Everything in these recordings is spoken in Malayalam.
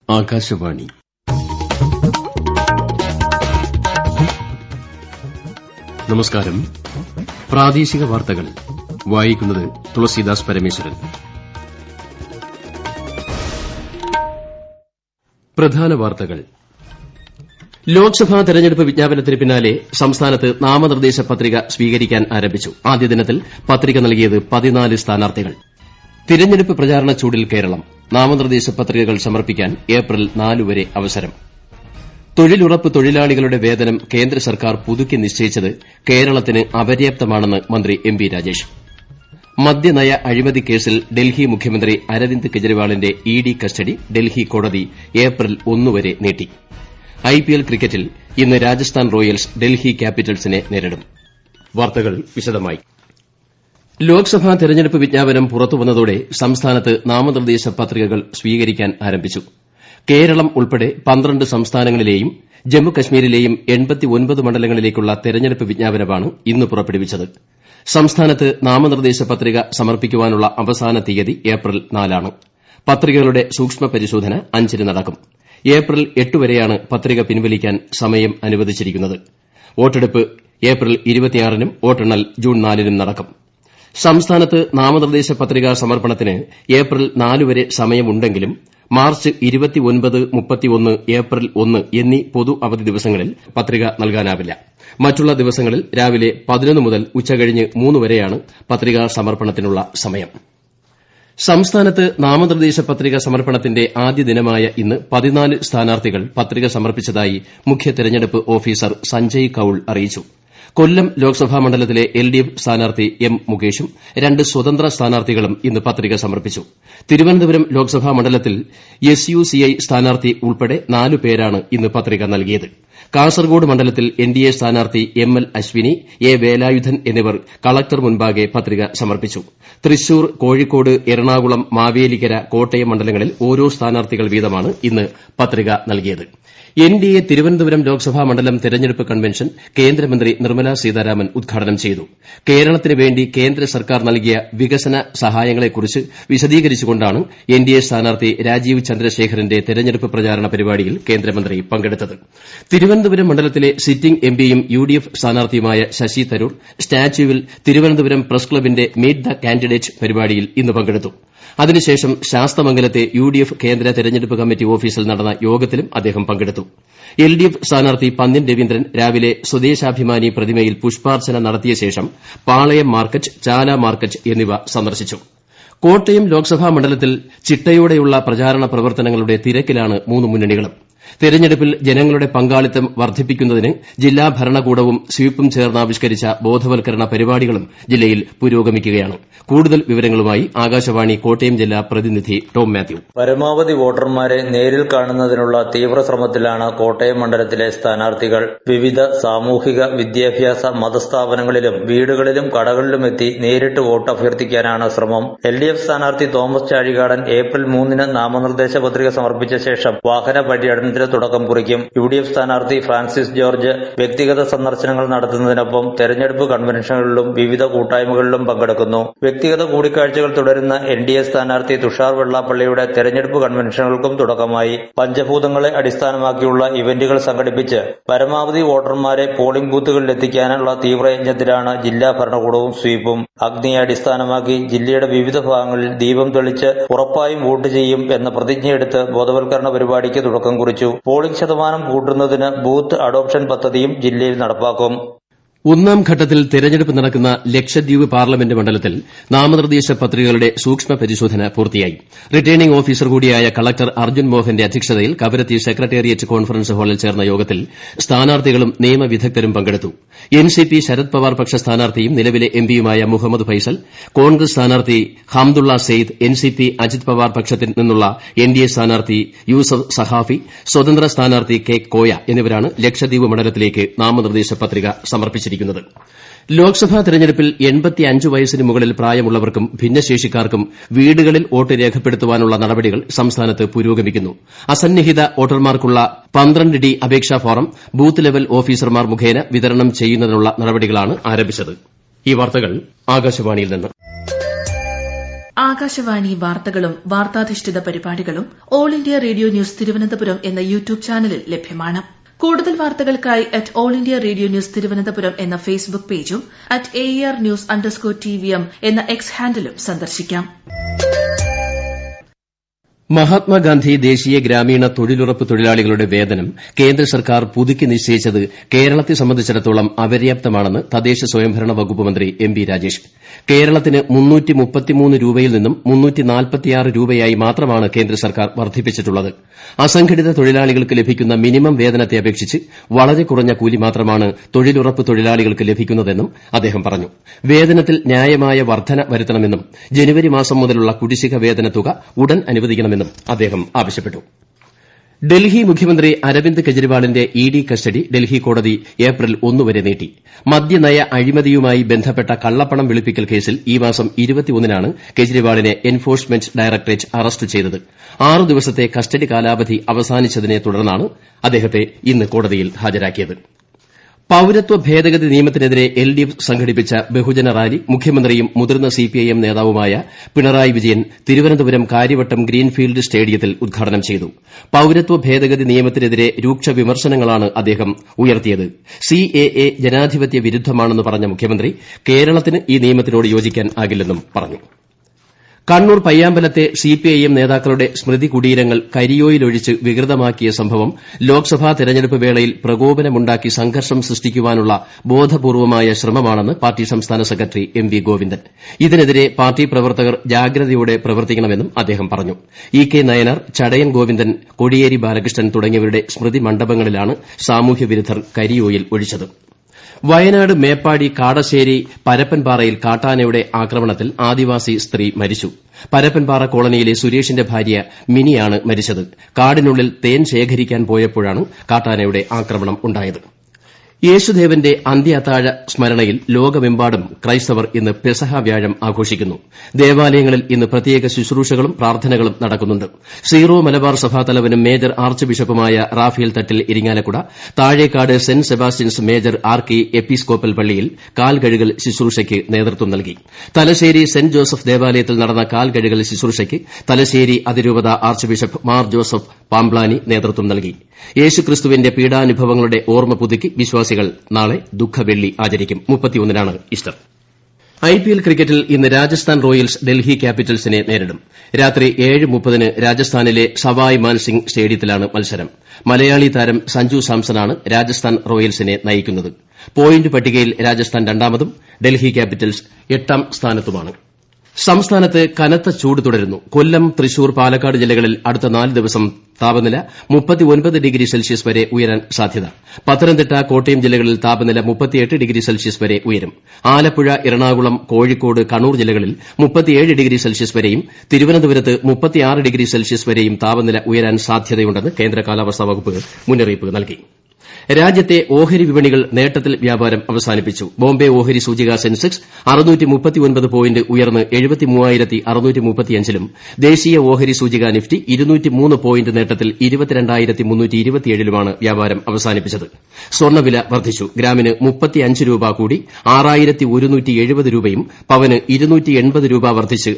ആകാശവാണി നമസ്കാരം പ്രാദേശിക വാർത്തകൾ വായിക്കുന്നത് തുളസീദാസ് പരമേശ്വരൻ പ്രധാന വാർത്തകൾ ലോക്സഭാ തെരഞ്ഞെടുപ്പ് വിജ്ഞാപനത്തിന് പിന്നാലെ സംസ്ഥാനത്ത് നാമനിർദ്ദേശ പത്രിക സ്വീകരിക്കാൻ ആരംഭിച്ചു ആദ്യ ദിനത്തിൽ പത്രിക നൽകിയത് പതിനാല് സ്ഥാനാർത്ഥികൾ തിരഞ്ഞെടുപ്പ് പ്രചാരണ ചൂടിൽ കേരളം നാമനിർദ്ദേശ പത്രികകൾ സമർപ്പിക്കാൻ ഏപ്രിൽ നാല് വരെ അവസരം തൊഴിലുറപ്പ് തൊഴിലാളികളുടെ വേതനം കേന്ദ്ര സർക്കാർ പുതുക്കി നിശ്ചയിച്ചത് കേരളത്തിന് അപര്യാപ്തമാണെന്ന് മന്ത്രി എം പി രാജേഷ് മദ്യനയ അഴിമതി കേസിൽ ഡൽഹി മുഖ്യമന്ത്രി അരവിന്ദ് കെജ്രിവാളിന്റെ ഇ ഡി കസ്റ്റഡി ഡൽഹി കോടതി ഏപ്രിൽ ഒന്ന് വരെ നീട്ടി ഐപിഎൽ ക്രിക്കറ്റിൽ ഇന്ന് രാജസ്ഥാൻ റോയൽസ് ഡൽഹി ക്യാപിറ്റൽസിനെ നേരിടും വാർത്തകൾ വിശദമായി ലോക്സഭാ തെരഞ്ഞെടുപ്പ് വിജ്ഞാപനം പുറത്തുവന്നതോടെ സംസ്ഥാനത്ത് നാമനിർദ്ദേശ പത്രികകൾ സ്വീകരിക്കാൻ ആരംഭിച്ചു കേരളം ഉൾപ്പെടെ പന്ത്രണ്ട് സംസ്ഥാനങ്ങളിലെയും ജമ്മുകശ്മീരിലെയും മണ്ഡലങ്ങളിലേക്കുള്ള തെരഞ്ഞെടുപ്പ് വിജ്ഞാപനമാണ് ഇന്ന് പുറപ്പെടുവിച്ചത് സംസ്ഥാനത്ത് നാമനിർദ്ദേശ പത്രിക സമർപ്പിക്കാനുള്ള അവസാന തീയതി ഏപ്രിൽ നാലാണ് പത്രികകളുടെ സൂക്ഷ്മ പരിശോധന അഞ്ചിന് നടക്കും ഏപ്രിൽ എട്ട് വരെയാണ് പത്രിക പിൻവലിക്കാൻ സമയം അനുവദിച്ചിരിക്കുന്നത് വോട്ടെടുപ്പ് ഏപ്രിൽ നും വോട്ടെണ്ണൽ ജൂൺ നാലിനും നടക്കും സംസ്ഥാനത്ത് നാമനിർദ്ദേശ പത്രികാ സമർപ്പണത്തിന് ഏപ്രിൽ നാല് വരെ സമയമുണ്ടെങ്കിലും മാർച്ച് ഏപ്രിൽ ഒന്ന് എന്നീ പൊതു അവധി ദിവസങ്ങളിൽ പത്രിക നൽകാനാവില്ല മറ്റുള്ള ദിവസങ്ങളിൽ രാവിലെ പതിനൊന്ന് മുതൽ ഉച്ചകഴിഞ്ഞ് മൂന്ന് വരെയാണ് പത്രികാ സമർപ്പണത്തിനുള്ള സമയം സംസ്ഥാനത്ത് നാമനിർദ്ദേശ പത്രിക സമർപ്പണത്തിന്റെ ആദ്യ ദിനമായ ഇന്ന് പതിനാല് സ്ഥാനാർത്ഥികൾ പത്രിക സമർപ്പിച്ചതായി മുഖ്യ തെരഞ്ഞെടുപ്പ് ഓഫീസർ സഞ്ജയ് കൌൾ അറിയിച്ചു കൊല്ലം ലോക്സഭാ മണ്ഡലത്തിലെ എൽഡിഎഫ് സ്ഥാനാർത്ഥി എം മുകേഷും രണ്ട് സ്വതന്ത്ര സ്ഥാനാർത്ഥികളും ഇന്ന് പത്രിക സമർപ്പിച്ചു തിരുവനന്തപുരം ലോക്സഭാ മണ്ഡലത്തിൽ എസ്യുസിഐ സ്ഥാനാർത്ഥി ഉൾപ്പെടെ നാല് പേരാണ് ഇന്ന് പത്രിക നൽകിയത് കാസർകോട് മണ്ഡലത്തിൽ എൻഡിഎ സ്ഥാനാർത്ഥി M L Ashwini A Velayudhan എന്നിവർ കളക്ടർ മുൻപാകെ പത്രിക സമർപ്പിച്ചു തൃശൂർ കോഴിക്കോട് എറണാകുളം മാവേലിക്കര കോട്ടയം മണ്ഡലങ്ങളിൽ ഓരോ സ്ഥാനാർത്ഥികൾ വീതമാണ് ഇന്ന് പത്രിക നൽകിയത് എൻഡിഎ തിരുവനന്തപുരം ലോക്സഭാ മണ്ഡലം തെരഞ്ഞെടുപ്പ് കൺവെൻഷൻ കേന്ദ്രമന്ത്രി നിർമ്മല സീതാരാമൻ ഉദ്ഘാടനം ചെയ്തു കേരളത്തിന് വേണ്ടി കേന്ദ്ര സർക്കാർ നൽകിയ വികസന സഹായങ്ങളെക്കുറിച്ച് വിശദീകരിച്ചുകൊണ്ടാണ് എൻഡിഎ സ്ഥാനാർത്ഥി രാജീവ് ചന്ദ്രശേഖറിന്റെ തെരഞ്ഞെടുപ്പ് പ്രചാരണ പരിപാടിയിൽ കേന്ദ്രമന്ത്രി പങ്കെടുത്തത് തിരുവനന്തപുരം മണ്ഡലത്തിലെ സിറ്റിംഗ് എംപിയും യുഡിഎഫ് സ്ഥാനാർത്ഥിയുമായ ശശി തരൂർ സ്റ്റാച്യുവിൽ തിരുവനന്തപുരം പ്രസ് ക്ലബിന്റെ മീറ്റ് ദ കാൻഡിഡേറ്റ് പരിപാടിയിൽ ഇന്ന് പങ്കെടുത്തു അതിനുശേഷം ശാസ്തമംഗലത്തെ യുഡിഎഫ് കേന്ദ്ര തെരഞ്ഞെടുപ്പ് കമ്മിറ്റി ഓഫീസിൽ നടന്ന യോഗത്തിലും അദ്ദേഹം പങ്കെടുത്തു എൽഡിഎഫ് സ്ഥാനാർത്ഥി പന്ന്യൻ രവീന്ദ്രൻ രാവിലെ സ്വദേശാഭിമാനി പ്രതിമയിൽ പുഷ്പാർച്ചന നടത്തിയ ശേഷം പാളയം മാർക്കറ്റ് ചാല മാർക്കറ്റ് എന്നിവ സന്ദർശിച്ചു കോട്ടയം ലോക്സഭാ മണ്ഡലത്തിൽ ചിട്ടയോടെയുള്ള പ്രചാരണ പ്രവർത്തനങ്ങളുടെ തിരക്കിലാണ് മൂന്ന് മുന്നണികളും തെരഞ്ഞെടുപ്പിൽ ജനങ്ങളുടെ പങ്കാളിത്തം വർദ്ധിപ്പിക്കുന്നതിന് ജില്ലാ ഭരണകൂടവും സ്വീപും ചേർന്ന് ആവിഷ്കരിച്ച ബോധവൽക്കരണ പരിപാടികളും ജില്ലയിൽ പുരോഗമിക്കുകയാണ് കൂടുതൽ വിവരങ്ങളുമായി ആകാശവാണി കോട്ടയം ജില്ലാ പ്രതിനിധി ടോം മാത്യു പരമാവധി വോട്ടർമാരെ നേരിൽ കാണുന്നതിനുള്ള തീവ്ര ശ്രമത്തിലാണ് കോട്ടയം മണ്ഡലത്തിലെ സ്ഥാനാർത്ഥികൾ വിവിധ സാമൂഹിക വിദ്യാഭ്യാസ മതസ്ഥാപനങ്ങളിലും വീടുകളിലും കടകളിലും എത്തി നേരിട്ട് വോട്ട് അഭ്യർത്ഥിക്കാനാണ് ശ്രമം എൽ ഡി എഫ് സ്ഥാനാർത്ഥി തോമസ് ചാഴികാടൻ ഏപ്രിൽ മൂന്നിന് നാമനിർദ്ദേശ പത്രിക സമർപ്പിച്ച ശേഷം വാഹന പര്യടനത്തിന് തുടക്കം കുറിക്കും യു ഡി എഫ് സ്ഥാനാർത്ഥി ഫ്രാൻസിസ് ജോർജ് വ്യക്തിഗത സന്ദർശനങ്ങൾ നടത്തുന്നതിനൊപ്പം തെരഞ്ഞെടുപ്പ് കൺവെൻഷനുകളിലും വിവിധ കൂട്ടായ്മകളിലും പങ്കെടുക്കുന്നു വ്യക്തിഗത കൂടിക്കാഴ്ചകൾ തുടരുന്ന എൻ ഡി എ സ്ഥാനാർത്ഥി തുഷാർ വെള്ളാപ്പള്ളിയുടെ തെരഞ്ഞെടുപ്പ് കൺവെൻഷനുകൾക്കും തുടക്കമായി പഞ്ചഭൂതങ്ങളെ അടിസ്ഥാനമാക്കിയുള്ള ഇവന്റുകൾ സംഘടിപ്പിച്ച് പരമാവധി വോട്ടർമാരെ പോളിംഗ് ബൂത്തുകളിൽ എത്തിക്കാനുള്ള തീവ്രയജ്ഞത്തിലാണ് ജില്ലാ ഭരണകൂടവും സ്വീപും അഗ്നിയെ അടിസ്ഥാനമാക്കി ജില്ലയുടെ വിവിധ ഭാഗങ്ങളിൽ ദീപം തെളിച്ച് ഉറപ്പായും വോട്ട് ചെയ്യും എന്ന പ്രതിജ്ഞയെടുത്ത് ബോധവൽക്കരണ പരിപാടിക്ക് തുടക്കം കുറിച്ചു പോളിംഗ് ശതമാനം കൂട്ടുന്നതിന് ബൂത്ത് അഡോപ്ഷൻ പദ്ധതിയും ജില്ലയിൽ നടപ്പാക്കും ഒന്നാം ഘട്ടത്തിൽ തെരഞ്ഞെടുപ്പ് നടക്കുന്ന ലക്ഷദ്വീപ് പാർലമെന്റ് മണ്ഡലത്തിൽ നാമനിർദ്ദേശ പത്രികകളുടെ സൂക്ഷ്മ പരിശോധന പൂർത്തിയായി റിട്ടേണിംഗ് ഓഫീസർ കൂടിയായ കളക്ടർ അർജുൻ മോഹന്റെ അധ്യക്ഷതയിൽ കവരത്തി സെക്രട്ടേറിയറ്റ് കോൺഫറൻസ് ഹാളിൽ ചേർന്ന യോഗത്തിൽ സ്ഥാനാർത്ഥികളും നിയമവിദഗ്ധരും പങ്കെടുത്തു എൻസിപി ശരത് പവാർ പക്ഷ സ്ഥാനാർത്ഥിയും നിലവിലെ എംപിയുമായ മുഹമ്മദ് ഫൈസൽ കോൺഗ്രസ് സ്ഥാനാർത്ഥി ഹംദുള്ള സെയ്ദ് എൻസിപി അജിത് പവാർ പക്ഷത്തിൽ നിന്നുള്ള എൻഡിഎ സ്ഥാനാർത്ഥി യൂസഫ് സഹാഫി സ്വതന്ത്ര സ്ഥാനാർത്ഥി കെ കോയ എന്നിവരാണ് ലക്ഷദ്വീപ് മണ്ഡലത്തിലേക്ക് നാമനിർദ്ദേശ പത്രിക സമർപ്പിച്ചിരിക്കുന്നത് ലോക്സഭാ തെരഞ്ഞെടുപ്പിൽ വയസ്സിന് മുകളിൽ പ്രായമുള്ളവർക്കും ഭിന്നശേഷിക്കാർക്കും വീടുകളിൽ വോട്ട് രേഖപ്പെടുത്തുവാനുള്ള നടപടികൾ സംസ്ഥാനത്ത് പുരോഗമിക്കുന്നു അസന്നിഹിത വോട്ടർമാർക്കുള്ള പന്ത്രണ്ട് ഡി അപേക്ഷാ ഫോറം ബൂത്ത് ലെവൽ ഓഫീസർമാർ മുഖേന വിതരണം ചെയ്യുന്നതിനുള്ള നടപടികളാണ് ആരംഭിച്ചത് ഈ വാർത്തകൾ ആകാശവാണിയിൽ നിന്ന് ആകാശവാണി വാർത്തകളും വാർത്താധിഷ്ഠിത പരിപാടികളും all India radio news Thiruvananthapuram എന്ന യൂട്യൂബ് ചാനലിൽ ലഭ്യമാണ് കൂടുതൽ വാർത്തകൾക്കായി at all India radio news Thiruvananthapuram എന്ന ഫേസ്ബുക്ക് പേജും at A R news underscore T V M എന്ന എക്സ് ഹാൻഡിലും സന്ദർശിക്കാം മഹാത്മാഗാന്ധി ദേശീയ ഗ്രാമീണ തൊഴിലുറപ്പ് തൊഴിലാളികളുടെ വേതനം കേന്ദ്ര സർക്കാർ പുതുക്കി നിശ്ചയിച്ചത് കേരളത്തെ സംബന്ധിച്ചിടത്തോളം അപര്യാപ്തമാണെന്ന് തദ്ദേശ സ്വയംഭരണ വകുപ്പ് മന്ത്രി എം ബി രാജേഷ് കേരളത്തിന് രൂപയിൽ നിന്നും രൂപയായി മാത്രമാണ് കേന്ദ്ര സർക്കാർ വർദ്ധിപ്പിച്ചിട്ടുള്ളത് അസംഘടിത തൊഴിലാളികൾക്ക് ലഭിക്കുന്ന മിനിമം വേതനത്തെ അപേക്ഷിച്ച് വളരെ കുറഞ്ഞ കൂലി മാത്രമാണ് തൊഴിലുറപ്പ് തൊഴിലാളികൾക്ക് ലഭിക്കുന്നതെന്നും അദ്ദേഹം പറഞ്ഞു വേതനത്തിൽ ന്യായമായ വർദ്ധന വരുത്തണമെന്നും ജനുവരി മാസം മുതലുള്ള കുടിശ്ശിക വേതന തുക ഉടൻ അനുവദിക്കണമെന്നും അദ്ദേഹം ആവശ്യപ്പെട്ടു ഡൽഹി മുഖ്യമന്ത്രി അരവിന്ദ് കെജ്രിവാളിന്റെ ഇ ഡി കസ്റ്റഡി ഡൽഹി കോടതി ഏപ്രിൽ ഒന്ന് വരെ നീട്ടി മദ്യനയ അഴിമതിയുമായി ബന്ധപ്പെട്ട കള്ളപ്പണം വെളുപ്പിക്കൽ കേസിൽ ഈ മാസം നാണ് കെജ്രിവാളിനെ എൻഫോഴ്സ്മെന്റ് ഡയറക്ടറേറ്റ് അറസ്റ്റ് ചെയ്തത് ആറ് ദിവസത്തെ കസ്റ്റഡി കാലാവധി അവസാനിച്ചതിനെ തുടർന്നാണ് അദ്ദേഹത്തെ ഇന്ന് കോടതിയിൽ ഹാജരാക്കിയത് പൌരത്വ ഭേദഗതി നിയമത്തിനെതിരെ എൽ ഡി എഫ് സംഘടിപ്പിച്ച ബഹുജന റാലി മുഖ്യമന്ത്രിയും മുതിർന്ന സിപിഐഎം നേതാവുമായ പിണറായി വിജയൻ തിരുവനന്തപുരം കാര്യവട്ടം ഗ്രീൻഫീൽഡ് സ്റ്റേഡിയത്തിൽ ഉദ്ഘാടനം ചെയ്തു പൌരത്വ ഭേദഗതി നിയമത്തിനെതിരെ രൂക്ഷ വിമർശനങ്ങളാണ് അദ്ദേഹം ഉയർത്തിയത് സിഎഎ ജനാധിപത്യ വിരുദ്ധമാണെന്ന് പറഞ്ഞ മുഖ്യമന്ത്രി കേരളത്തിന് ഈ നിയമത്തിനോട് യോജിക്കാനാകില്ലെന്നും പറഞ്ഞു കണ്ണൂർ പയ്യാമ്പലത്തെ സിപിഐഎം നേതാക്കളുടെ സ്മൃതി കുടീരങ്ങൾ കരിയോയിലൊഴിച്ച് വികൃതമാക്കിയ സംഭവം ലോക്സഭാ തെരഞ്ഞെടുപ്പ് വേളയിൽ പ്രകോപനമുണ്ടാക്കി സംഘർഷം സൃഷ്ടിക്കാനുള്ള ബോധപൂർവമായ ശ്രമമാണെന്ന് പാർട്ടി സംസ്ഥാന സെക്രട്ടറി എം വി ഗോവിന്ദൻ ഇതിനെതിരെ പാർട്ടി പ്രവർത്തകർ ജാഗ്രതയോടെ പ്രവർത്തിക്കണമെന്നും അദ്ദേഹം പറഞ്ഞു ഇ കെ നയനാർ ചടയൻ ഗോവിന്ദൻ കോടിയേരി ബാലകൃഷ്ണൻ തുടങ്ങിയവരുടെ സ്മൃതി മണ്ഡപങ്ങളിലാണ് സാമൂഹ്യവിരുദ്ധർ കരിയോയിൽ ഒഴിച്ചത് വയനാട് മേപ്പാടി കാടശ്ശേരി പരപ്പൻപാറയിൽ കാട്ടാനയുടെ ആക്രമണത്തിൽ ആദിവാസി സ്ത്രീ മരിച്ചു പരപ്പൻപാറ കോളനിയിലെ സുരേഷിന്റെ ഭാര്യ മിനിയാണ് മരിച്ചത് കാടിനുള്ളിൽ തേൻ ശേഖരിക്കാൻ പോയപ്പോഴാണ് കാട്ടാനയുടെ ആക്രമണം ഉണ്ടായത് യേശുദേവന്റെ അന്ത്യ അത്താഴ സ്മരണയിൽ ലോകമെമ്പാടും ക്രൈസ്തവർ ഇന്ന് പെസഹ വ്യാഴം ആഘോഷിക്കുന്നു ദേവാലയങ്ങളിൽ ഇന്ന് പ്രത്യേക ശുശ്രൂഷകളും പ്രാർത്ഥനകളും നടക്കുന്നുണ്ട് സീറോ മലബാർ സഭാതലവനും മേജർ ആർച്ച് ബിഷപ്പുമായ Raphael Thattil Irinjalakuda Thazhekad Saint Sebastian's major archiepiscopal പള്ളിയിൽ കാൽകഴുകൽ ശുശ്രൂഷയ്ക്ക് നേതൃത്വം നൽകി തലശ്ശേരി സെന്റ് ജോസഫ് ദേവാലയത്തിൽ നടന്ന കാൽകഴുകൽ ശുശ്രൂഷയ്ക്ക് തലശ്ശേരി അതിരൂപത ആർച്ച് ബിഷപ്പ് മാർ ജോസഫ് പാംബ്ലാനി നേതൃത്വം നൽകി യേശുക്രിസ്തുവിന്റെ പീഡാനുഭവങ്ങളുടെ ഓർമ്മ പുതുക്കി വിശ്വാസികൾ നാളെ ദുഃഖവെള്ളി ആചരിക്കും മുപ്പത്തിയൊന്നിനാണ് ഈസ്റ്റർ ഐപിഎൽ ക്രിക്കറ്റിൽ ഇന്ന് രാജസ്ഥാൻ റോയൽസ് ഡൽഹി ക്യാപിറ്റൽസിനെ നേരിടും രാത്രി ഏഴ് മുപ്പതിന് രാജസ്ഥാനിലെ സവായ് മാൻസിംഗ് സ്റ്റേഡിയത്തിലാണ് മത്സരം മലയാളി താരം സഞ്ജു സാംസണാണ് രാജസ്ഥാൻ റോയൽസിനെ നയിക്കുന്നത് പോയിന്റ് പട്ടികയിൽ രാജസ്ഥാൻ രണ്ടാമതും ഡൽഹി ക്യാപിറ്റൽസ് എട്ടാം സ്ഥാനത്തുമാണ് സംസ്ഥാനത്ത് കനത്ത ചൂട് തുടരുന്നു കൊല്ലം തൃശൂർ പാലക്കാട് ജില്ലകളിൽ അടുത്ത നാല് ദിവസം താപനില ഡിഗ്രി സെൽഷ്യസ് വരെ ഉയരാൻ സാധ്യത പത്തനംതിട്ട കോട്ടയം ജില്ലകളിൽ താപനില ഡിഗ്രി സെൽഷ്യസ് വരെ ഉയരും ആലപ്പുഴ എറണാകുളം കോഴിക്കോട് കണ്ണൂർ ജില്ലകളിൽ ഡിഗ്രി സെൽഷ്യസ് വരെയും തിരുവനന്തപുരത്ത് ഡിഗ്രി സെൽഷ്യസ് വരെയും താപനില ഉയരാൻ സാധ്യതയുണ്ടെന്ന് കേന്ദ്ര കാലാവസ്ഥാ വകുപ്പ് മുന്നറിയിപ്പ് നൽകി രാജ്യത്തെ ഓഹരി വിപണികൾ നേട്ടത്തിൽ വ്യാപാരം അവസാനിപ്പിച്ചു ബോംബെ ഓഹരി സൂചിക സെൻസെക്സ് പോയിന്റ് ഉയർന്ന് ലും ദേശീയ ഓഹരി സൂചിക നിഫ്റ്റി പോയിന്റ് നേട്ടത്തിൽ ലുമാണ് വ്യാപാരം അവസാനിപ്പിച്ചത് സ്വർണ്ണവില വർദ്ധിച്ചു ഗ്രാമിന് രൂപ കൂടി രൂപയും പവന് രൂപ വർദ്ധിച്ച്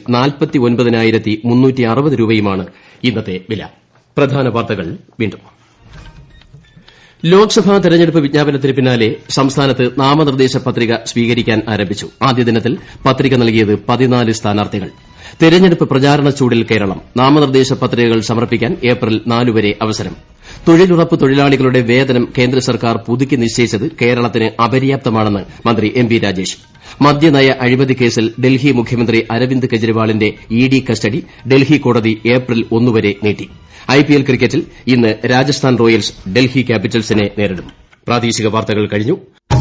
രൂപയുമാണ് ഇന്നത്തെ വില പ്രധാന വാർത്തകൾ വീണ്ടും ലോക്സഭാ തെരഞ്ഞെടുപ്പ് വിജ്ഞാപനത്തിന് പിന്നാലെ സംസ്ഥാനത്ത് നാമനിർദ്ദേശ പത്രിക സ്വീകരിക്കാൻ ആരംഭിച്ചു ആദ്യ ദിനത്തിൽ പത്രിക നൽകിയത് പതിനാല് സ്ഥാനാർത്ഥികൾ തെരഞ്ഞെടുപ്പ് പ്രചാരണ ചൂടിൽ കേരളം നാമനിർദ്ദേശ പത്രികകൾ സമർപ്പിക്കാൻ ഏപ്രിൽ നാല് വരെ അവസരം തൊഴിലുറപ്പ് തൊഴിലാളികളുടെ വേതനം കേന്ദ്ര സർക്കാർ പുതുക്കി നിശ്ചയിച്ചത് കേരളത്തിന് അപര്യാപ്തമാണെന്ന് മന്ത്രി എം ബി രാജേഷ് മദ്യനയ അഴിമതി കേസിൽ ഡൽഹി മുഖ്യമന്ത്രി അരവിന്ദ് കെജ്രിവാളിന്റെ ഇ ഡി കസ്റ്റഡി ഡൽഹി കോടതി ഏപ്രിൽ ഒന്ന് വരെ നീട്ടി ഐപിഎൽ ക്രിക്കറ്റിൽ ഇന്ന് രാജസ്ഥാൻ റോയൽസ് ഡൽഹി ക്യാപിറ്റൽസിനെ നേരിടും പ്രാദേശിക വാർത്തകൾ കഴിഞ്ഞു